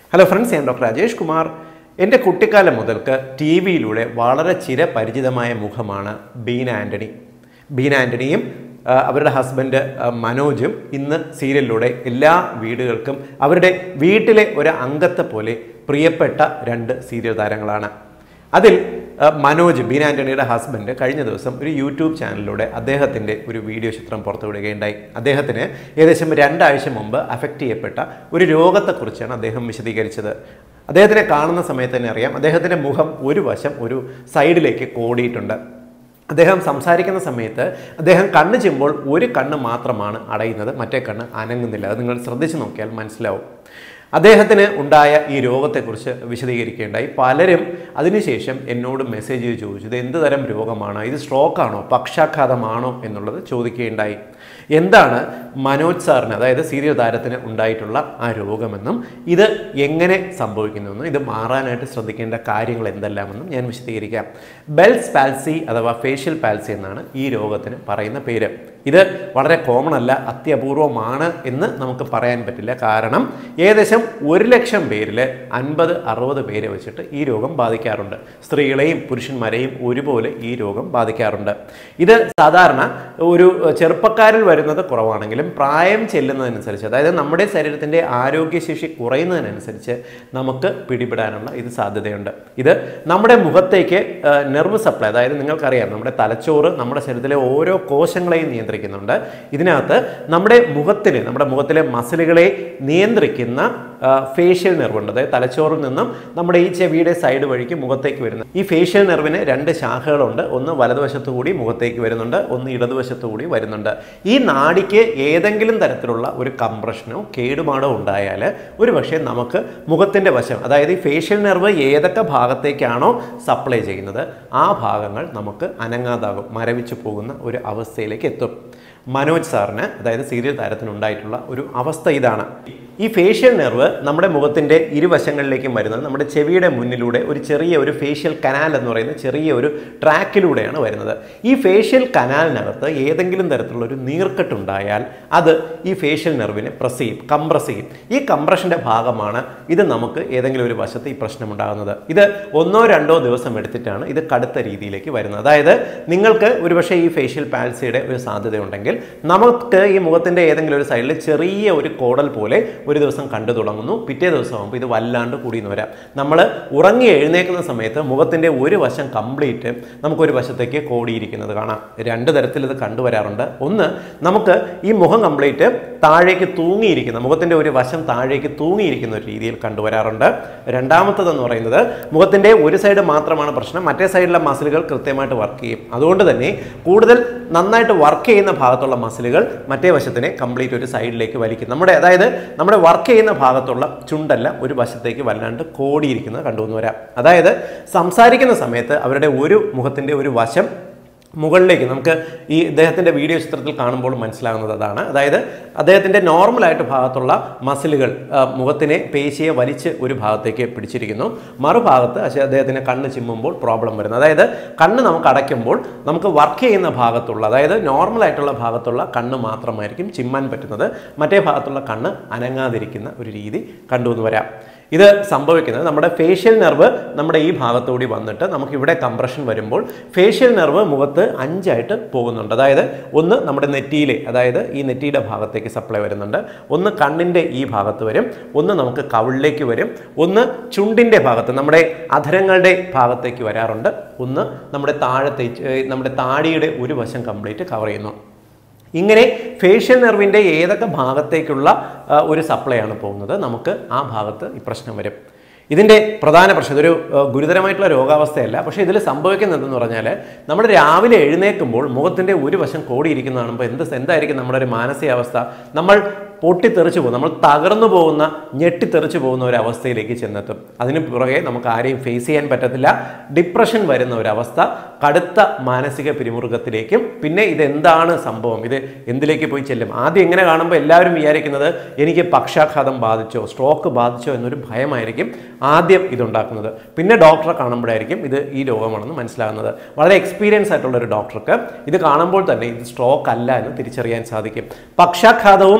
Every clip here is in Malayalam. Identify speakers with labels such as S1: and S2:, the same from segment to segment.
S1: ഹലോ ഫ്രണ്ട്സ് ഞാൻ ഡോക്ടർ രാജേഷ് കുമാർ എൻ്റെ കുട്ടിക്കാലം മുതൽക്ക് ടി വിയിലൂടെ വളരെ ചിരപരിചിതമായ മുഖമാണ് ബീന ആൻ്റണി ബീന ആൻ്റണിയും ആ, അവരുടെ ഹസ്ബൻഡ് ആ, മനോജും ഇന്ന് സീരിയലിലൂടെ എല്ലാ വീടുകൾക്കും അവരുടെ വീട്ടിലെ ഒരു അംഗത്തെ പോലെ പ്രിയപ്പെട്ട രണ്ട് സീരിയൽ താരങ്ങളാണ് അതിൽ ആ, മനോജ് ബീന ആൻ്റണിയുടെ ഹസ്ബൻഡ് കഴിഞ്ഞ ദിവസം ഒരു യൂട്യൂബ് ചാനലിലൂടെ അദ്ദേഹത്തിൻ്റെ ഒരു വീഡിയോ ചിത്രം പുറത്തുവിടുകയുണ്ടായി അദ്ദേഹത്തിന് ഏകദേശം രണ്ടാഴ്ച മുമ്പ് അഫക്റ്റ് ചെയ്യപ്പെട്ട ഒരു രോഗത്തെക്കുറിച്ചാണ് അദ്ദേഹം വിശദീകരിച്ചത് അദ്ദേഹത്തിനെ കാണുന്ന സമയത്ത് തന്നെ അറിയാം അദ്ദേഹത്തിൻ്റെ മുഖം ഒരു വശം ഒരു സൈഡിലേക്ക് കോടിയിട്ടുണ്ട് അദ്ദേഹം സംസാരിക്കുന്ന സമയത്ത് അദ്ദേഹം കണ്ണ് ചിമ്മുമ്പോൾ ഒരു കണ്ണ് മാത്രമാണ് അടയുന്നത് മറ്റേ കണ്ണ് അനങ്ങുന്നില്ല അത് നിങ്ങൾ ശ്രദ്ധിച്ച് നോക്കിയാൽ മനസ്സിലാവും അദ്ദേഹത്തിന് ഉണ്ടായ ഈ രോഗത്തെക്കുറിച്ച് വിശദീകരിക്കേണ്ടായി പലരും അതിനുശേഷം എന്നോട് മെസ്സേജ് ചെയ്ത് ചോദിച്ചു ഇത് എന്ത് തരം രോഗമാണ് ഇത് സ്ട്രോക്കാണോ പക്ഷാഘാതമാണോ എന്നുള്ളത് ചോദിക്കുകയുണ്ടായി എന്താണ് മനോജ് സാറിന് അതായത് സീരിയൽ താരത്തിന് ഉണ്ടായിട്ടുള്ള ആ രോഗമെന്നും ഇത് എങ്ങനെ സംഭവിക്കുന്നുവെന്നും ഇത് മാറാനായിട്ട് ശ്രദ്ധിക്കേണ്ട കാര്യങ്ങൾ എന്തെല്ലാമെന്നും ഞാൻ വിശദീകരിക്കാം ബെൽസ് പാൽസി അഥവാ ഫേഷ്യൽ പാൽസി എന്നാണ് ഈ രോഗത്തിന് പറയുന്ന പേര് ഇത് വളരെ കോമൺ അല്ല അത്യപൂർവമാണ് എന്ന് നമുക്ക് പറയാൻ പറ്റില്ല കാരണം ഏകദേശം ഒരു ലക്ഷം പേരിൽ അൻപത് അറുപത് പേരെ വെച്ചിട്ട് ഈ രോഗം ബാധിക്കാറുണ്ട് സ്ത്രീകളെയും പുരുഷന്മാരെയും ഒരുപോലെ ഈ രോഗം ബാധിക്കാറുണ്ട് ഇത് സാധാരണ ഒരു ചെറുപ്പക്കാരിൽ വരുന്നത് കുറവാണെങ്കിലും പ്രായം ചെല്ലുന്നതനുസരിച്ച് അതായത് നമ്മുടെ ശരീരത്തിൻ്റെ ആരോഗ്യശേഷി കുറയുന്നതിനനുസരിച്ച് നമുക്ക് പിടിപെടാനുള്ള ഇത് സാധ്യതയുണ്ട് ഇത് നമ്മുടെ മുഖത്തേക്ക് നെർവ് സപ്ലൈ അതായത് നിങ്ങൾക്കറിയാം നമ്മുടെ തലച്ചോറ് നമ്മുടെ ശരീരത്തിലെ ഓരോ കോശങ്ങളെയും നിയന്ത്രിക്കുന്നുണ്ട് ഇതിനകത്ത് നമ്മുടെ മുഖത്തിന് നമ്മുടെ മുഖത്തിലെ മസിലുകളെ നിയന്ത്രിക്കുന്ന ഫേഷ്യൽ നെർവുണ്ട് അതായത് തലച്ചോറിൽ നിന്നും നമ്മുടെ ഈ ചെവിയുടെ സൈഡ് വഴിക്ക് മുഖത്തേക്ക് വരുന്നത് ഈ ഫേഷ്യൽ നെർവിന് രണ്ട് ശാഖകളുണ്ട് ഒന്ന് വലതുവശത്തു കൂടി മുഖത്തേക്ക് വരുന്നുണ്ട് ഒന്ന് ഇടതുവശത്തു കൂടി വരുന്നുണ്ട് ഈ നാടിക്ക് ഏതെങ്കിലും തരത്തിലുള്ള ഒരു കംപ്രഷനോ കേടുപാടോ ഉണ്ടായാൽ ഒരു പക്ഷേ നമുക്ക് മുഖത്തിൻ്റെ വശം അതായത് ഈ ഫേഷ്യൽ നെർവ് ഏതൊക്കെ ഭാഗത്തേക്കാണോ സപ്ലൈ ചെയ്യുന്നത് ആ ഭാഗങ്ങൾ നമുക്ക് അനങ്ങാതാകും മരവിച്ചു പോകുന്ന ഒരു അവസ്ഥയിലേക്ക് എത്തും മനോജ് സാറിന് അതായത് സീരിയൽ താരത്തിനുണ്ടായിട്ടുള്ള ഒരു അവസ്ഥ ഇതാണ് ഈ ഫേഷ്യൽ നെർവ് നമ്മുടെ മുഖത്തിൻ്റെ ഇരുവശങ്ങളിലേക്കും വരുന്നത് നമ്മുടെ ചെവിയുടെ മുന്നിലൂടെ ഒരു ചെറിയ ഒരു ഫേഷ്യൽ കനാൽ എന്ന് പറയുന്ന ചെറിയ ഒരു ട്രാക്കിലൂടെയാണ് വരുന്നത് ഈ ഫേഷ്യൽ കനാലിനകത്ത് ഏതെങ്കിലും തരത്തിലുള്ള ഒരു നീർക്കെട്ടുണ്ടായാൽ അത് ഈ ഫേഷ്യൽ നെർവിനെ പ്രസ് ചെയ്യും കംപ്രസ് ചെയ്യും ഈ കംപ്രഷൻ്റെ ഭാഗമാണ് ഇത് നമുക്ക് ഏതെങ്കിലും ഒരു വശത്ത് ഈ പ്രശ്നമുണ്ടാകുന്നത് ഇത് ഒന്നോ രണ്ടോ ദിവസം എടുത്തിട്ടാണ് ഇത് കടുത്ത രീതിയിലേക്ക് വരുന്നത് അതായത് നിങ്ങൾക്ക് ഒരുപക്ഷെ ഈ ഫേഷ്യൽ പാൽസിയുടെ ഒരു സാധ്യതയുണ്ടെങ്കിൽ നമുക്ക് ഈ മുഖത്തിൻ്റെ ഏതെങ്കിലും ഒരു സൈഡിൽ ചെറിയ ഒരു കോടൽ പോലെ ഒരു ദിവസം കണ്ടു തുടങ്ങുന്നു പിറ്റേ ദിവസം ആകുമ്പോൾ ഇത് വല്ലാണ്ട് കൂടിയെന്ന് വരാം നമ്മൾ ഉറങ്ങി എഴുന്നേക്കുന്ന സമയത്ത് മുഖത്തിൻ്റെ ഒരു വശം കംപ്ലീറ്റ് നമുക്കൊരു വശത്തേക്ക് കോടിയിരിക്കുന്നത് കാണാം രണ്ട് തരത്തിൽ ഇത് കണ്ടുവരാറുണ്ട് ഒന്ന് നമുക്ക് ഈ മുഖം കംപ്ലീറ്റ് താഴേക്ക് തൂങ്ങിയിരിക്കുന്ന മുഖത്തിൻ്റെ ഒരു വശം താഴേക്ക് തൂങ്ങിയിരിക്കുന്ന ഒരു രീതിയിൽ കണ്ടുവരാറുണ്ട് രണ്ടാമത്തതെന്ന് പറയുന്നത് മുഖത്തിൻ്റെ ഒരു സൈഡ് മാത്രമാണ് പ്രശ്നം മറ്റേ സൈഡിലെ മസിലുകൾ കൃത്യമായിട്ട് വർക്ക് ചെയ്യും അതുകൊണ്ട് തന്നെ കൂടുതൽ നന്നായിട്ട് വർക്ക് ചെയ്യുന്ന ഭാഗത്തുള്ള മസിലുകൾ മറ്റേ വശത്തിനെ കംപ്ലീറ്റ് ഒരു സൈഡിലേക്ക് വലിക്കും നമ്മുടെ അതായത് നമ്മുടെ വർക്ക് ചെയ്യുന്ന ഭാഗത്തുള്ള ചുണ്ടല്ല ഒരു വശത്തേക്ക് വല്ലാണ്ട് കോടിയിരിക്കുന്നത് കണ്ടുവന്ന് വരാം അതായത് സംസാരിക്കുന്ന സമയത്ത് അവരുടെ ഒരു മുഖത്തിൻ്റെ ഒരു വശം മുകളിലേക്ക് നമുക്ക് ഈ ഇദ്ദേഹത്തിൻ്റെ വീഡിയോ ചിത്രത്തിൽ കാണുമ്പോൾ മനസ്സിലാകുന്നത് അതാണ് അതായത് അദ്ദേഹത്തിൻ്റെ നോർമലായിട്ട് ഭാഗത്തുള്ള മസിലുകൾ ആ, മുഖത്തിനെ പേശിയെ വലിച്ച് ഒരു ഭാഗത്തേക്ക് പിടിച്ചിരിക്കുന്നു മറുഭാഗത്ത് പക്ഷേ അദ്ദേഹത്തിന് കണ്ണ് ചിമ്മുമ്പോൾ പ്രോബ്ലം വരുന്നു അതായത് കണ്ണ് നമുക്ക് അടയ്ക്കുമ്പോൾ നമുക്ക് വർക്ക് ചെയ്യുന്ന ഭാഗത്തുള്ള അതായത് നോർമലായിട്ടുള്ള ഭാഗത്തുള്ള കണ്ണ് മാത്രമായിരിക്കും ചിമ്മാൻ പറ്റുന്നത് മറ്റേ ഭാഗത്തുള്ള കണ്ണ് അനങ്ങാതിരിക്കുന്ന ഒരു രീതി കണ്ടുവന്ന് വരാം ഇത് സംഭവിക്കുന്നത് നമ്മുടെ ഫേഷ്യൽ നെർവ് നമ്മുടെ ഈ ഭാഗത്തുകൂടി വന്നിട്ട് നമുക്ക് ഇവിടെ കംപ്രഷൻ വരുമ്പോൾ ഫേഷ്യൽ നെർവ് മുഖത്ത് അഞ്ചായിട്ട് പോകുന്നുണ്ട് അതായത് ഒന്ന് നമ്മുടെ നെറ്റിയിലെ അതായത് ഈ നെറ്റിയുടെ ഭാഗത്തേക്ക് സപ്ലൈ വരുന്നുണ്ട് ഒന്ന് കണ്ണിൻ്റെ ഈ ഭാഗത്ത് വരും ഒന്ന് നമുക്ക് കവിളിലേക്ക് വരും ഒന്ന് ചുണ്ടിൻ്റെ ഭാഗത്ത് നമ്മുടെ അധരങ്ങളുടെ ഭാഗത്തേക്ക് വരാറുണ്ട് ഒന്ന് നമ്മുടെ താഴത്തെ ഏർ നമ്മുടെ താടിയുടെ ഒരു വശം കംപ്ലീറ്റ് കവർ ചെയ്യുന്നു ഇങ്ങനെ ഫേഷ്യൽ നെർവിൻ്റെ ഏതൊക്കെ ഭാഗത്തേക്കുള്ള ആ, ഒരു സപ്ലൈ ആണ് പോകുന്നത് നമുക്ക് ആ ഭാഗത്ത് ഈ പ്രശ്നം വരും ഇതിൻ്റെ പ്രധാന പ്രശ്നം ഇതൊരു ആ, ഗുരുതരമായിട്ടുള്ള രോഗാവസ്ഥയല്ല പക്ഷേ ഇതിൽ സംഭവിക്കുന്നതെന്ന് പറഞ്ഞാൽ നമ്മൾ രാവിലെ എഴുന്നേൽക്കുമ്പോൾ മുഖത്തിൻ്റെ ഒരു വശം കോടിയിരിക്കുന്ന കാണുമ്പോൾ എന്ത് എന്തായിരിക്കും നമ്മുടെ ഒരു മാനസികാവസ്ഥ നമ്മൾ പൊട്ടിത്തെറിച്ചു പോകും നമ്മൾ തകർന്നു പോകുന്ന ഞെട്ടിത്തെറിച്ചു പോകുന്ന ഒരു അവസ്ഥയിലേക്ക് ചെന്നെത്തും അതിന് പുറകെ നമുക്ക് ആരെയും ഫേസ് ചെയ്യാൻ പറ്റത്തില്ല ഡിപ്രഷൻ വരുന്ന ഒരവസ്ഥ കടുത്ത മാനസിക പിരിമുറുക്കത്തിലേക്കും പിന്നെ ഇതെന്താണ് സംഭവം ഇത് എന്തിലേക്ക് പോയി ചെല്ലും ആദ്യം എങ്ങനെ കാണുമ്പോൾ എല്ലാവരും വിചാരിക്കുന്നത് എനിക്ക് പക്ഷാഘാതം ബാധിച്ചോ സ്ട്രോക്ക് ബാധിച്ചോ എന്നൊരു ഭയമായിരിക്കും ആദ്യം ഇതുണ്ടാക്കുന്നത് പിന്നെ ഡോക്ടറെ കാണുമ്പോഴായിരിക്കും ഇത് ഈ രോഗമാണെന്ന് മനസ്സിലാകുന്നത് വളരെ എക്സ്പീരിയൻസ് ആയിട്ടുള്ള ഒരു ഡോക്ടർക്ക് ഇത് കാണുമ്പോൾ തന്നെ ഇത് സ്ട്രോക്ക് അല്ല എന്ന് തിരിച്ചറിയാൻ സാധിക്കും പക്ഷാഘാതവും ഈ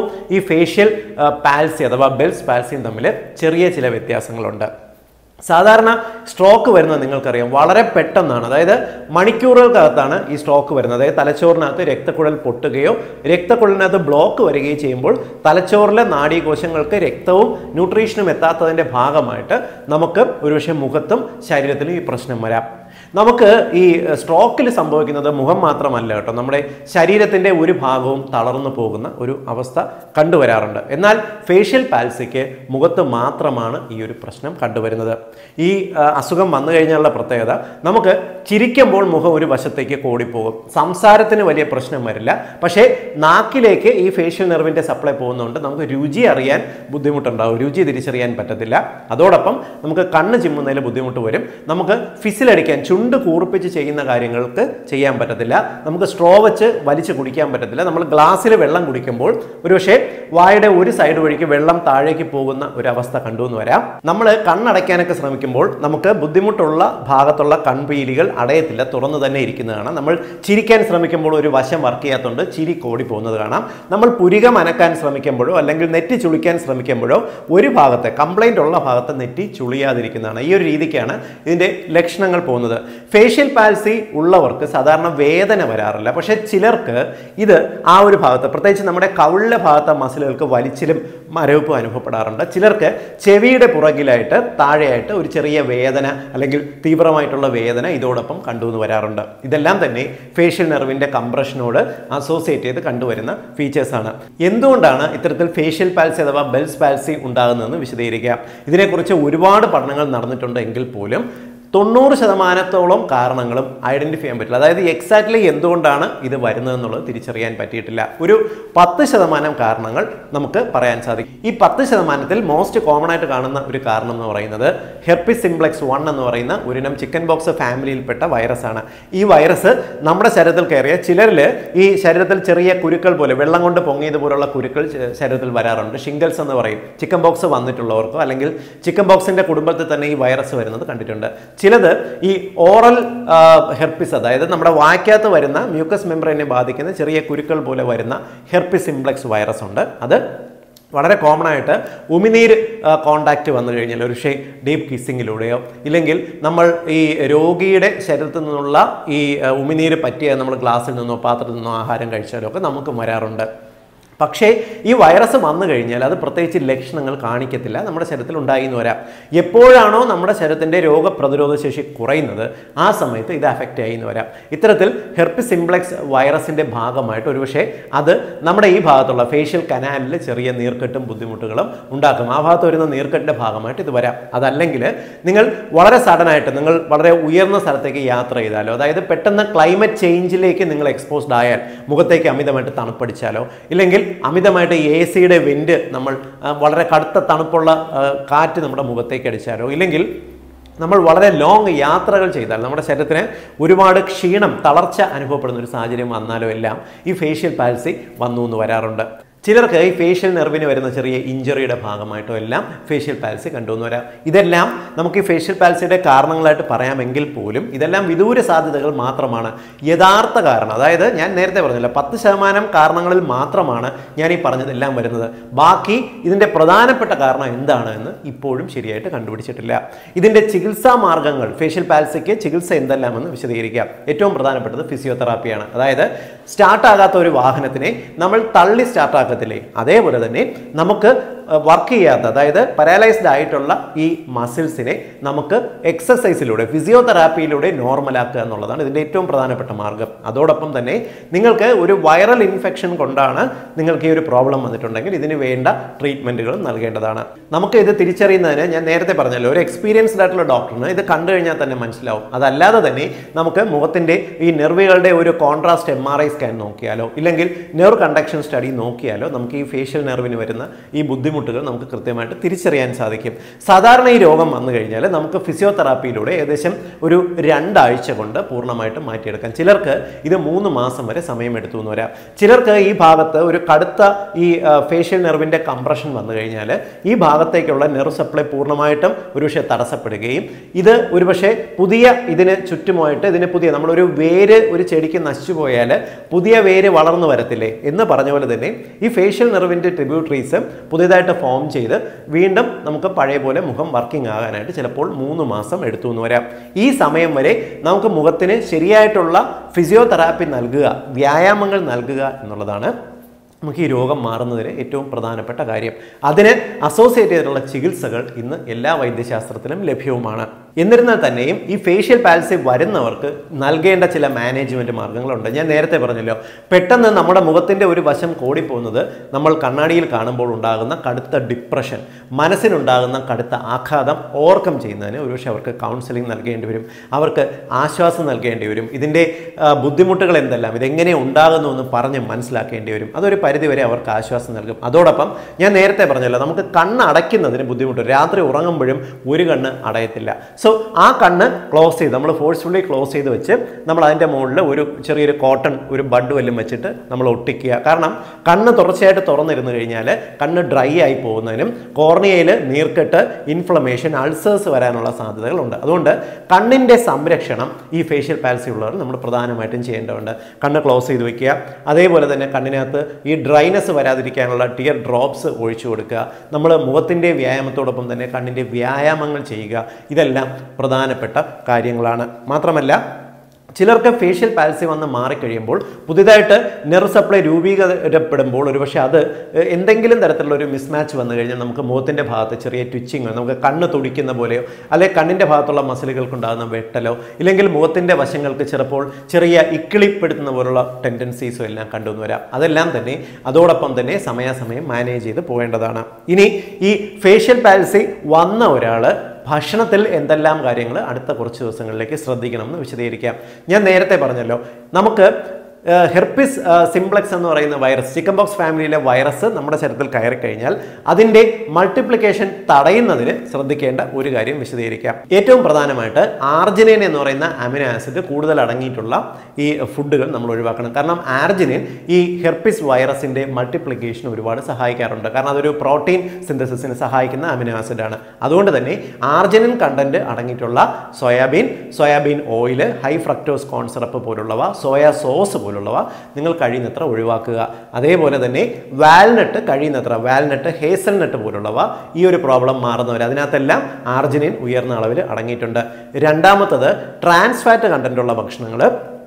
S1: ഫേഷ്യൽ പാൽസി അഥവാ ബെൽസ് പാൽസിയും തമ്മിൽ ചെറിയ ചില വ്യത്യാസങ്ങളുണ്ട് സാധാരണ സ്ട്രോക്ക് വരുന്നത് നിങ്ങൾക്കറിയാം വളരെ പെട്ടെന്നാണ് അതായത് മണിക്കൂറുകൾക്കകത്താണ് ഈ സ്ട്രോക്ക് വരുന്നത് അതായത് തലച്ചോറിനകത്ത് രക്തക്കുഴൽ പൊട്ടുകയോ രക്തക്കുഴലിനകത്ത് ബ്ലോക്ക് വരികയോ ചെയ്യുമ്പോൾ തലച്ചോറിലെ നാഡീകോശങ്ങൾക്ക് രക്തവും ന്യൂട്രീഷനും എത്താത്തതിൻ്റെ ഭാഗമായിട്ട് നമുക്ക് ഒരുപക്ഷെ മുഖത്തും ശരീരത്തിലും ഈ പ്രശ്നം വരാം നമുക്ക് ഈ സ്ട്രോക്കിൽ സംഭവിക്കുന്നത് മുഖം മാത്രമല്ല കേട്ടോ നമ്മുടെ ശരീരത്തിൻ്റെ ഒരു ഭാഗവും തളർന്നു പോകുന്ന ഒരു അവസ്ഥ കണ്ടുവരാറുണ്ട് എന്നാൽ ഫേഷ്യൽ പാൽസിക്ക് മുഖത്ത് മാത്രമാണ് ഈ ഒരു പ്രശ്നം കണ്ടുവരുന്നത് ഈ ആ, അസുഖം വന്നു കഴിഞ്ഞാലുള്ള പ്രത്യേകത നമുക്ക് ചിരിക്കുമ്പോൾ മുഖം ഒരു വശത്തേക്ക് കോടിപ്പോകും സംസാരത്തിന് വലിയ പ്രശ്നം വരില്ല പക്ഷേ നാക്കിലേക്ക് ഈ ഫേഷ്യൽ നെർവിൻ്റെ സപ്ലൈ പോകുന്നതുകൊണ്ട് നമുക്ക് രുചി അറിയാൻ ബുദ്ധിമുട്ടുണ്ടാവും രുചി തിരിച്ചറിയാൻ പറ്റത്തില്ല അതോടൊപ്പം നമുക്ക് കണ്ണ് ചിമ്മുന്നതിൽ ബുദ്ധിമുട്ട് വരും നമുക്ക് ഫിസിലടിക്കാൻ ചുണ്ട് കൂർപ്പിച്ച് ചെയ്യുന്ന കാര്യങ്ങൾക്ക് ചെയ്യാൻ പറ്റത്തില്ല നമുക്ക് സ്ട്രോ വെച്ച് വലിച്ച് കുടിക്കാൻ പറ്റത്തില്ല നമ്മൾ ഗ്ലാസ്സിൽ വെള്ളം കുടിക്കുമ്പോൾ ഒരുപക്ഷെ വായുടെ ഒരു സൈഡ് വഴിക്ക് വെള്ളം താഴേക്ക് പോകുന്ന ഒരു അവസ്ഥ കണ്ടു എന്ന് വരാം നമ്മൾ കണ്ണടയ്ക്കാനൊക്കെ ശ്രമിക്കുമ്പോൾ നമുക്ക് ബുദ്ധിമുട്ടുള്ള ഭാഗത്തുള്ള കൺപീലികൾ അടയത്തില്ല തുറന്നു തന്നെ ഇരിക്കുന്നത് നമ്മൾ ചിരിക്കാൻ ശ്രമിക്കുമ്പോൾ ഒരു വശം വർക്ക് ചെയ്യാത്തതുകൊണ്ട് ചിരി കോടി പോകുന്നത് കാണാം നമ്മൾ പുരികം അനക്കാൻ ശ്രമിക്കുമ്പോഴോ അല്ലെങ്കിൽ നെറ്റി ചുളിക്കാൻ ശ്രമിക്കുമ്പോഴോ ഒരു ഭാഗത്തെ കംപ്ലൈൻ്റ് ഉള്ള ഭാഗത്ത് നെറ്റി ചുളിയാതിരിക്കുന്നതാണ് ഈ ഒരു രീതിക്കാണ് ഇതിൻ്റെ ലക്ഷണങ്ങൾ പോകുന്നത് ഫേഷ്യൽ പാൽസി ഉള്ളവർക്ക് സാധാരണ വേദന വരാറില്ല പക്ഷേ ചിലർക്ക് ഇത് ആ ഒരു ഭാഗത്ത് പ്രത്യേകിച്ച് നമ്മുടെ കവിളിലെ ഭാഗത്തെ മസിലുകൾക്ക് വലിച്ചിലും മരവിപ്പും അനുഭവപ്പെടാറുണ്ട് ചിലർക്ക് ചെവിയുടെ പുറകിലായിട്ട് താഴെയായിട്ട് ഒരു ചെറിയ വേദന അല്ലെങ്കിൽ തീവ്രമായിട്ടുള്ള വേദന ഇതോടൊപ്പം കണ്ടുവന്ന് വരാറുണ്ട് ഇതെല്ലാം തന്നെ ഫേഷ്യൽ നെർവിൻ്റെ കംപ്രഷനോട് അസോസിയേറ്റ് ചെയ്ത് കണ്ടുവരുന്ന ഫീച്ചേഴ്സാണ് എന്തുകൊണ്ടാണ് ഇത്തരത്തിൽ ഫേഷ്യൽ പാൽസി അഥവാ ബെൽസ് പാൽസി ഉണ്ടാകുന്നതെന്ന് വിശദീകരിക്കാം ഇതിനെക്കുറിച്ച് ഒരുപാട് പഠനങ്ങൾ നടന്നിട്ടുണ്ട് എങ്കിൽ പോലും തൊണ്ണൂറ് ശതമാനത്തോളം കാരണങ്ങളും ഐഡന്റിഫൈ ചെയ്യാൻ പറ്റില്ല അതായത് എക്സാക്ട്ലി എന്തുകൊണ്ടാണ് ഇത് വരുന്നതെന്നുള്ളത് തിരിച്ചറിയാൻ പറ്റിയിട്ടില്ല ഒരു പത്ത് ശതമാനം കാരണങ്ങൾ നമുക്ക് പറയാൻ സാധിക്കും ഈ പത്ത് ശതമാനത്തിൽ മോസ്റ്റ് കോമൺ ആയിട്ട് കാണുന്ന ഒരു കാരണം എന്ന് പറയുന്നത് ഹെർപ്പിസ് സിംപ്ലെക്സ് വൺ എന്ന് പറയുന്ന ഒരിനം ചിക്കൻ ബോക്സ് ഫാമിലിയിൽപ്പെട്ട വൈറസാണ് ഈ വൈറസ് നമ്മുടെ ശരീരത്തിൽ കയറിയ ചിലരിൽ ഈ ശരീരത്തിൽ ചെറിയ കുരുക്കൾ പോലെ വെള്ളം കൊണ്ട് പൊങ്ങിയതുപോലുള്ള കുരുക്കൾ ശ- ശരീരത്തിൽ വരാറുണ്ട് ഷിംഗൽസ് എന്ന് പറയും ചിക്കൻ ബോക്സ് വന്നിട്ടുള്ളവർക്കോ അല്ലെങ്കിൽ ചിക്കൻ ബോക്സിന്റെ കുടുംബത്തിൽ തന്നെ ഈ വൈറസ് വരുന്നത് കണ്ടിട്ടുണ്ട് ചിലത് ഈ ഓറൽ ഹെർപ്പിസ് അതായത് നമ്മുടെ വായ്ക്കകത്ത് വരുന്ന മ്യൂക്കസ് മെമ്പറിനെ ബാധിക്കുന്ന ചെറിയ കുരുക്കൾ പോലെ വരുന്ന ഹെർപ്പിസ് സിംപ്ലെക്സ് വൈറസ് ഉണ്ട് അത് വളരെ കോമൺ ആയിട്ട് ഉമിനീര് കോണ്ടാക്റ്റ് വന്നു കഴിഞ്ഞാൽ ഒരു ഷേ ഡീപ്പ് കിസ്സിങ്ങിലൂടെയോ ഇല്ലെങ്കിൽ നമ്മൾ ഈ രോഗിയുടെ ശരീരത്തിൽ നിന്നുള്ള ഈ ആ, ഉമിനീര് പറ്റിയ നമ്മൾ ഗ്ലാസ്സിൽ നിന്നോ പാത്രത്തിൽ നിന്നോ ആഹാരം കഴിച്ചാലോ ഒക്കെ നമുക്ക് വരാറുണ്ട് പക്ഷേ ഈ വൈറസ് വന്നു കഴിഞ്ഞാൽ അത് പ്രത്യേകിച്ച് ലക്ഷണങ്ങൾ കാണിക്കത്തില്ല നമ്മുടെ ശരീരത്തിൽ ഉണ്ടായി എന്ന് വരാം എപ്പോഴാണോ നമ്മുടെ ശരീരത്തിൻ്റെ രോഗപ്രതിരോധ ശേഷി കുറയുന്നത് ആ സമയത്ത് ഇത് അഫക്റ്റ് ആയി എന്ന് വരാം ഇത്തരത്തിൽ ഹെർപ്പിസ് സിംപ്ലെക്സ് വൈറസിൻ്റെ ഭാഗമായിട്ട് ഒരുപക്ഷെ അത് നമ്മുടെ ഈ ഭാഗത്തുള്ള ഫേഷ്യൽ കനാലിൽ ചെറിയ നീർക്കെട്ടും ബുദ്ധിമുട്ടുകളും ഉണ്ടാക്കും ആ ഭാഗത്ത് വരുന്ന നീർക്കെട്ടിൻ്റെ ഭാഗമായിട്ട് ഇത് വരാം അതല്ലെങ്കിൽ നിങ്ങൾ വളരെ സഡനായിട്ട് നിങ്ങൾ വളരെ ഉയർന്ന സ്ഥലത്തേക്ക് യാത്ര ചെയ്താലോ അതായത് പെട്ടെന്ന് ക്ലൈമറ്റ് ചേഞ്ചിലേക്ക് നിങ്ങൾ എക്സ്പോസ്ഡ് ആയാൽ മുഖത്തേക്ക് അമിതമായിട്ട് തണുപ്പടിച്ചാലോ ഇല്ലെങ്കിൽ അമിതമായിട്ട് എ സിയുടെ വെൻറ്റ് നമ്മൾ ആ, വളരെ കടുത്ത തണുപ്പുള്ള ആ, കാറ്റ് നമ്മുടെ മുഖത്തേക്ക് അടിച്ചാലോ ഇല്ലെങ്കിൽ നമ്മൾ വളരെ ലോങ് യാത്രകൾ ചെയ്താൽ നമ്മുടെ ശരീരത്തിന് ഒരുപാട് ക്ഷീണം തളർച്ച അനുഭവപ്പെടുന്ന ഒരു സാഹചര്യം വന്നാലും എല്ലാം ഈ ഫേഷ്യൽ പാൽസി വന്നു എന്ന് വരാറുണ്ട് ചിലർക്ക് ഈ ഫേഷ്യൽ നെർവിന് വരുന്ന ചെറിയ ഇഞ്ചറിയുടെ ഭാഗമായിട്ടോ എല്ലാം ഫേഷ്യൽ പാൽസി കണ്ടുവന്ന് വരാം ഇതെല്ലാം നമുക്ക് ഈ ഫേഷ്യൽ പാൽസിയുടെ കാരണങ്ങളായിട്ട് പറയാമെങ്കിൽ പോലും ഇതെല്ലാം വിദൂര സാധ്യതകൾ മാത്രമാണ് യഥാർത്ഥ കാരണം അതായത് ഞാൻ നേരത്തെ പറഞ്ഞില്ല പത്ത് ശതമാനം കാരണങ്ങളിൽ മാത്രമാണ് ഞാൻ ഈ പറഞ്ഞതെല്ലാം വരുന്നത് ബാക്കി ഇതിൻ്റെ പ്രധാനപ്പെട്ട കാരണം എന്താണ് എന്ന് ഇപ്പോഴും ശരിയായിട്ട് കണ്ടുപിടിച്ചിട്ടില്ല ഇതിൻ്റെ ചികിത്സാ മാർഗങ്ങൾ ഫേഷ്യൽ പാൽസിക്ക് ചികിത്സ എന്തെല്ലാമെന്ന് വിശദീകരിക്കാം ഏറ്റവും പ്രധാനപ്പെട്ടത് ഫിസിയോതെറാപ്പിയാണ് അതായത് സ്റ്റാർട്ടാകാത്ത ഒരു വാഹനത്തിനെ നമ്മൾ തള്ളി സ്റ്റാർട്ടാക്കത്തില്ലേ അതേപോലെ തന്നെ നമുക്ക് വർക്ക് ചെയ്യാത്ത അതായത് പാരാലൈസ്ഡ് ആയിട്ടുള്ള ഈ മസിൽസിനെ നമുക്ക് എക്സസൈസിലൂടെ ഫിസിയോതെറാപ്പിയിലൂടെ നോർമലാക്കുക എന്നുള്ളതാണ് ഇതിൻ്റെ ഏറ്റവും പ്രധാനപ്പെട്ട മാർഗം അതോടൊപ്പം തന്നെ നിങ്ങൾക്ക് ഒരു വൈറൽ ഇൻഫെക്ഷൻ കൊണ്ടാണ് നിങ്ങൾക്ക് ഈ ഒരു പ്രോബ്ലം വന്നിട്ടുണ്ടെങ്കിൽ ഇതിന് വേണ്ട ട്രീറ്റ്മെൻറ്റുകളും നൽകേണ്ടതാണ് നമുക്ക് ഇത് തിരിച്ചറിയുന്നതിന് ഞാൻ നേരത്തെ പറഞ്ഞല്ലോ ഒരു എക്സ്പീരിയൻസ്ഡ് ആയിട്ടുള്ള ഡോക്ടറിന് ഇത് കണ്ടു കഴിഞ്ഞാൽ തന്നെ മനസ്സിലാവും അതല്ലാതെ തന്നെ നമുക്ക് മുഖത്തിൻ്റെ ഈ നെർവുകളുടെ ഒരു contrast M R I scan നോക്കിയാലോ ഇല്ലെങ്കിൽ നെർവ് കണ്ടക്ഷൻ സ്റ്റഡി നോക്കിയാലോ നമുക്ക് ഈ ഫേഷ്യൽ നെർവിന് വരുന്ന ഈ ബുദ്ധിമുട്ടുകൾ നമുക്ക് കൃത്യമായിട്ട് തിരിച്ചറിയാൻ സാധിക്കും സാധാരണ ഈ രോഗം വന്നു കഴിഞ്ഞാൽ നമുക്ക് ഫിസിയോതെറാപ്പിയിലൂടെ ഏകദേശം ഒരു രണ്ടാഴ്ച കൊണ്ട് പൂർണ്ണമായിട്ടും മാറ്റിയെടുക്കാം ചിലർക്ക് ഇത് മൂന്ന് മാസം വരെ സമയമെടുത്തു എന്ന് വരാം ചിലർക്ക് ഈ ഭാഗത്ത് ഒരു കടുത്ത ഈ ഫേഷ്യൽ നെർവിൻ്റെ കംപ്രഷൻ വന്നു കഴിഞ്ഞാൽ ഈ ഭാഗത്തേക്കുള്ള നെർവ് സപ്ലൈ പൂർണ്ണമായിട്ടും ഒരുപക്ഷെ തടസ്സപ്പെടുകയും ഇത് ഒരുപക്ഷെ പുതിയ ഇതിന് ചുറ്റുമായിട്ട് ഇതിന് പുതിയ നമ്മളൊരു വേര് ഒരു ചെടിക്ക് നശിച്ചു പോയാൽ പുതിയ വേര് വളർന്നു വരത്തില്ലേ എന്ന് പറഞ്ഞ പോലെ തന്നെ ഈ ഈ ഫേഷ്യൽ നെർവിൻ്റെ ട്രിബ്യൂട്ടറീസ് പുതിയതായിട്ട് ഫോം ചെയ്ത് വീണ്ടും നമുക്ക് പഴയ പോലെ മുഖം വർക്കിംഗ് ആകാനായിട്ട് ചിലപ്പോൾ മൂന്ന് മാസം എടുത്തു എന്ന് വരാം ഈ സമയം വരെ നമുക്ക് മുഖത്തിന് ശരിയായിട്ടുള്ള ഫിസിയോതെറാപ്പി നൽകുക വ്യായാമങ്ങൾ നൽകുക എന്നുള്ളതാണ് നമുക്ക് ഈ രോഗം മാറുന്നതിന് ഏറ്റവും പ്രധാനപ്പെട്ട കാര്യം അതിന് അസോസിയേറ്റ് ചെയ്തിട്ടുള്ള ചികിത്സകൾ ഇന്ന് എല്ലാ വൈദ്യശാസ്ത്രത്തിലും ലഭ്യവുമാണ് എന്നിരുന്നാൽ തന്നെയും ഈ ഫേഷ്യൽ പാൽസി വരുന്നവർക്ക് നൽകേണ്ട ചില മാനേജ്മെന്റ് മാർഗങ്ങളുണ്ട് ഞാൻ നേരത്തെ പറഞ്ഞല്ലോ പെട്ടെന്ന് നമ്മുടെ മുഖത്തിന്റെ ഒരു വശം കൂടിപ്പോകുന്നത് നമ്മൾ കണ്ണാടിയിൽ കാണുമ്പോൾ ഉണ്ടാകുന്ന കടുത്ത ഡിപ്രഷൻ മനസ്സിനുണ്ടാകുന്ന കടുത്ത ആഘാതം ഓവർകം ചെയ്യുന്നതിന് ഒരുപക്ഷെ അവർക്ക് കൗൺസിലിംഗ് നൽകേണ്ടി വരും അവർക്ക് ആശ്വാസം നൽകേണ്ടി വരും ഇതിൻ്റെ ആ, ബുദ്ധിമുട്ടുകൾ എന്തെല്ലാം ഇതെങ്ങനെ ഉണ്ടാകുന്നു എന്ന് പറഞ്ഞ് മനസ്സിലാക്കേണ്ടി വരും അതൊരു പരിധിവരെ അവർക്ക് ആശ്വാസം നൽകും അതോടൊപ്പം ഞാൻ നേരത്തെ പറഞ്ഞല്ലോ നമുക്ക് കണ്ണ് അടയ്ക്കുന്നതിന് ബുദ്ധിമുട്ട് രാത്രി ഉറങ്ങുമ്പോഴും ഒരു കണ്ണ് അടയത്തില്ല സോ ആ കണ്ണ് ക്ലോസ് ചെയ്ത് നമ്മൾ ഫോഴ്സ്ഫുള്ളി ക്ലോസ് ചെയ്ത് വെച്ച് നമ്മൾ അതിൻ്റെ മുകളിൽ ഒരു ചെറിയൊരു കോട്ടൺ ഒരു ബഡ് വല്ലതും വെച്ചിട്ട് നമ്മൾ ഒട്ടിക്കുക കാരണം കണ്ണ് തുടർച്ചയായിട്ട് തുറന്നിരുന്നു കഴിഞ്ഞാൽ കണ്ണ് ഡ്രൈ ആയി പോകുന്നതിനും കോർണിയയിൽ നീർക്കെട്ട് ഇൻഫ്ലമേഷൻ അൾസേഴ്സ് വരാനുള്ള സാധ്യതകളുണ്ട് അതുകൊണ്ട് കണ്ണിൻ്റെ സംരക്ഷണം ഈ ഫേഷ്യൽ പാൽസി ഉള്ളവർ നമ്മൾ പ്രധാനമായിട്ടും ചെയ്യേണ്ടതുണ്ട് കണ്ണ് ക്ലോസ് ചെയ്ത് വെക്കുക അതേപോലെ തന്നെ കണ്ണിനകത്ത് ഈ ഡ്രൈനെസ് വരാതിരിക്കാനുള്ള ടിയർ ഡ്രോപ്സ് ഒഴിച്ചു കൊടുക്കുക നമ്മൾ മുഖത്തിൻ്റെ വ്യായാമത്തോടൊപ്പം തന്നെ കണ്ണിൻ്റെ വ്യായാമങ്ങൾ ചെയ്യുക ഇതെല്ലാം പ്രധാനപ്പെട്ട കാര്യങ്ങളാണ് മാത്രമല്ല ചിലർക്ക് ഫേഷ്യൽ പാൽസി വന്ന് മാറിക്കഴിയുമ്പോൾ പുതിയതായിട്ട് നെർവ് സപ്ലൈ രൂപീകരിക്കപ്പെടുമ്പോൾ ഒരുപക്ഷെ അത് എ- എന്തെങ്കിലും തരത്തിലുള്ള ഒരു മിസ്മാച്ച് വന്നു കഴിഞ്ഞാൽ നമുക്ക് മുഖത്തിൻ്റെ ഭാഗത്ത് ചെറിയ ട്വിച്ചിങ് നമുക്ക് കണ്ണ് തുടിക്കുന്ന പോലെയോ അല്ലെങ്കിൽ കണ്ണിൻ്റെ ഭാഗത്തുള്ള മസിലുകൾക്കുണ്ടാകുന്ന വെട്ടലോ ഇല്ലെങ്കിൽ മുഖത്തിൻ്റെ വശങ്ങൾക്ക് ചിലപ്പോൾ ചെറിയ ഇക്കിളിപ്പെടുത്തുന്ന പോലുള്ള ടെൻഡൻസീസും എല്ലാം കണ്ടുവന്ന് വരാം അതെല്ലാം തന്നെ അതോടൊപ്പം തന്നെ സമയാസമയം മാനേജ് ചെയ്ത് പോകേണ്ടതാണ് ഇനി ഈ ഫേഷ്യൽ പാൽസി വന്ന ഒരാൾ ഭക്ഷണത്തിൽ എന്തെല്ലാം കാര്യങ്ങൾ അടുത്ത കുറച്ച് ദിവസങ്ങളിലേക്ക് ശ്രദ്ധിക്കണമെന്ന് വിശദീകരിക്കാം ഞാൻ നേരത്തെ പറഞ്ഞല്ലോ നമുക്ക് ഹെർപ്പിസ് സിംപ്ലക്സ് എന്ന് പറയുന്ന വൈറസ് ചിക്കൻ ബോക്സ് ഫാമിലിയിലെ വൈറസ് നമ്മുടെ ശരീരത്തിൽ കയറി കഴിഞ്ഞാൽ അതിൻ്റെ മൾട്ടിപ്ലിക്കേഷൻ തടയുന്നതിന് ശ്രദ്ധിക്കേണ്ട ഒരു കാര്യം വിശദീകരിക്കാം ഏറ്റവും പ്രധാനമായിട്ട് ആർജിനിൻ എന്ന് പറയുന്ന അമിനോ ആസിഡ് കൂടുതൽ അടങ്ങിയിട്ടുള്ള ഈ ഫുഡുകൾ നമ്മൾ ഒഴിവാക്കണം കാരണം ആർജിനിൻ ഈ ഹെർപ്പിസ് വൈറസിൻ്റെ മൾട്ടിപ്ലിക്കേഷൻ ഒരുപാട് സഹായിക്കാറുണ്ട് കാരണം അതൊരു പ്രോട്ടീൻ സിന്തസിസിന് സഹായിക്കുന്ന അമിനോ ആസിഡാണ് അതുകൊണ്ട് തന്നെ ആർജിനിൻ കണ്ടന്റ് അടങ്ങിയിട്ടുള്ള soybean soybean oil high fructose corn syrup പോലുള്ളവ സോയ സോസ് പോലുള്ളവ നിങ്ങൾ കഴിയുന്നത്ര ഒഴിവാക്കുക അതേപോലെ തന്നെ വാൽനട്ട് കഴിയുന്നത്ര വാൽനട്ട് ഹേസൽനട്ട് പോലുള്ളവ ഈ ഒരു പ്രോബ്ലം മാറുന്നവർ അതിനകത്തെല്ലാം ആർജിനിൻ ഉയർന്ന അളവിൽ അടങ്ങിയിട്ടുണ്ട് രണ്ടാമത്തത് ട്രാൻസ് ഫാറ്റ് കണ്ടന്റുള്ള ഭക്ഷണങ്ങൾ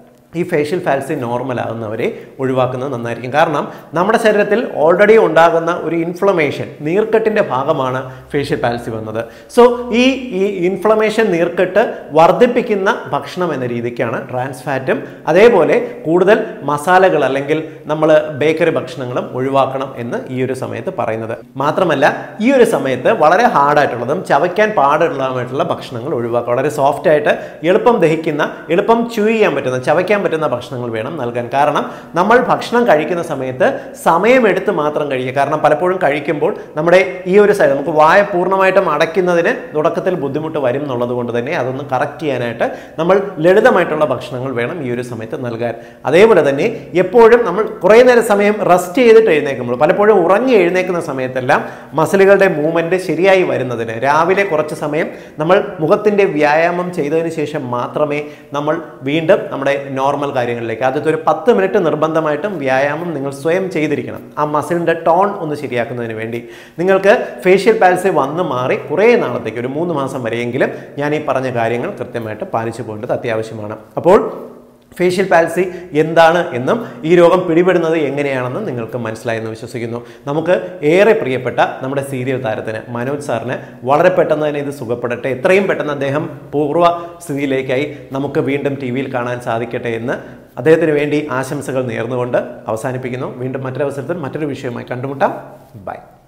S1: ഈ ഫേഷ്യൽ ഫാൽസി നോർമൽ ആകുന്നവരെ ഒഴിവാക്കുന്നത് നന്നായിരിക്കും കാരണം നമ്മുടെ ശരീരത്തിൽ ഓൾറെഡി ഉണ്ടാകുന്ന ഒരു ഇൻഫ്ലമേഷൻ നീർക്കെട്ടിൻ്റെ ഭാഗമാണ് ഫേഷ്യൽ പാൽസി വന്നത് സോ ഈ ഈ ഇൻഫ്ലമേഷൻ നീർക്കെട്ട് വർദ്ധിപ്പിക്കുന്ന ഭക്ഷണം എന്ന രീതിക്കാണ് ട്രാൻസ് ഫാറ്റും അതേപോലെ കൂടുതൽ മസാലകൾ അല്ലെങ്കിൽ നമ്മൾ ബേക്കറി ഭക്ഷണങ്ങളും ഒഴിവാക്കണം എന്ന് ഈ ഒരു സമയത്ത് പറയുന്നത് മാത്രമല്ല ഈ ഒരു സമയത്ത് വളരെ ഹാർഡായിട്ടുള്ളതും ചവയ്ക്കാൻ പാടുള്ളതുമായിട്ടുള്ള ഭക്ഷണങ്ങൾ ഒഴിവാക്കുക വളരെ സോഫ്റ്റ് ആയിട്ട് എളുപ്പം ദഹിക്കുന്ന എളുപ്പം ചൂ ചെയ്യാൻ പറ്റുന്ന ചവയ്ക്കാൻ പറ്റുന്ന ഭക്ഷണങ്ങൾ വേണം നൽകാൻ കാരണം നമ്മൾ ഭക്ഷണം കഴിക്കുന്ന സമയത്ത് സമയമെടുത്ത് മാത്രം കഴിക്കുക കാരണം പലപ്പോഴും കഴിക്കുമ്പോൾ നമ്മുടെ ഈ ഒരു സൈഡ് നമുക്ക് വായ പൂർണ്ണമായിട്ടും അടയ്ക്കുന്നതിന് തുടക്കത്തിൽ ബുദ്ധിമുട്ട് വരും എന്നുള്ളത് കൊണ്ട് തന്നെ അതൊന്ന് കറക്റ്റ് ചെയ്യാനായിട്ട് നമ്മൾ ലളിതമായിട്ടുള്ള ഭക്ഷണങ്ങൾ വേണം ഈ ഒരു സമയത്ത് നൽകാൻ അതേപോലെ തന്നെ എപ്പോഴും നമ്മൾ കുറേ നേരം സമയം റെസ്റ്റ് ചെയ്തിട്ട് എഴുന്നേൽക്കുമ്പോൾ പലപ്പോഴും ഉറങ്ങി എഴുന്നേൽക്കുന്ന സമയത്തെല്ലാം മസിലുകളുടെ മൂവ്മെൻറ്റ് ശരിയായി വരുന്നതിന് രാവിലെ കുറച്ച് സമയം നമ്മൾ മുഖത്തിൻ്റെ വ്യായാമം ചെയ്തതിന് ശേഷം മാത്രമേ നമ്മൾ വീണ്ടും നമ്മുടെ നോർമൽ കാര്യങ്ങളിലേക്ക് ആദ്യത്തെ ഒരു പത്ത് മിനിറ്റ് നിർബന്ധമായിട്ടും വ്യായാമം നിങ്ങൾ സ്വയം ചെയ്തിരിക്കണം ആ മസിലിൻ്റെ ടോൺ ഒന്ന് ശരിയാക്കുന്നതിന് വേണ്ടി നിങ്ങൾക്ക് ഫേഷ്യൽ പാൽസി വന്ന് മാറി കുറേ നാളത്തേക്ക് ഒരു മൂന്ന് മാസം വരെയെങ്കിലും ഞാൻ ഈ പറഞ്ഞ കാര്യങ്ങൾ കൃത്യമായിട്ട് പാലിച്ചു പോകേണ്ടത് അത്യാവശ്യമാണ് അപ്പോൾ ഫേഷ്യൽ പാൽസി എന്താണ് എന്നും ഈ രോഗം പിടിപെടുന്നത് എങ്ങനെയാണെന്നും നിങ്ങൾക്ക് മനസ്സിലായെന്ന് വിശ്വസിക്കുന്നു നമുക്ക് ഏറെ പ്രിയപ്പെട്ട നമ്മുടെ സീരിയൽ താരത്തിന് മനോജ് സാറിന് വളരെ പെട്ടെന്ന് തന്നെ ഇത് സുഖപ്പെടട്ടെ എത്രയും പെട്ടെന്ന് അദ്ദേഹം പൂർവ്വ സ്ഥിതിയിലേക്കായി നമുക്ക് വീണ്ടും ടി വിയിൽ കാണാൻ സാധിക്കട്ടെ എന്ന് അദ്ദേഹത്തിന് വേണ്ടി ആശംസകൾ നേർന്നുകൊണ്ട് അവസാനിപ്പിക്കുന്നു വീണ്ടും മറ്റൊരവസരത്തിൽ മറ്റൊരു വിഷയവുമായി കണ്ടുമുട്ടാം ബൈ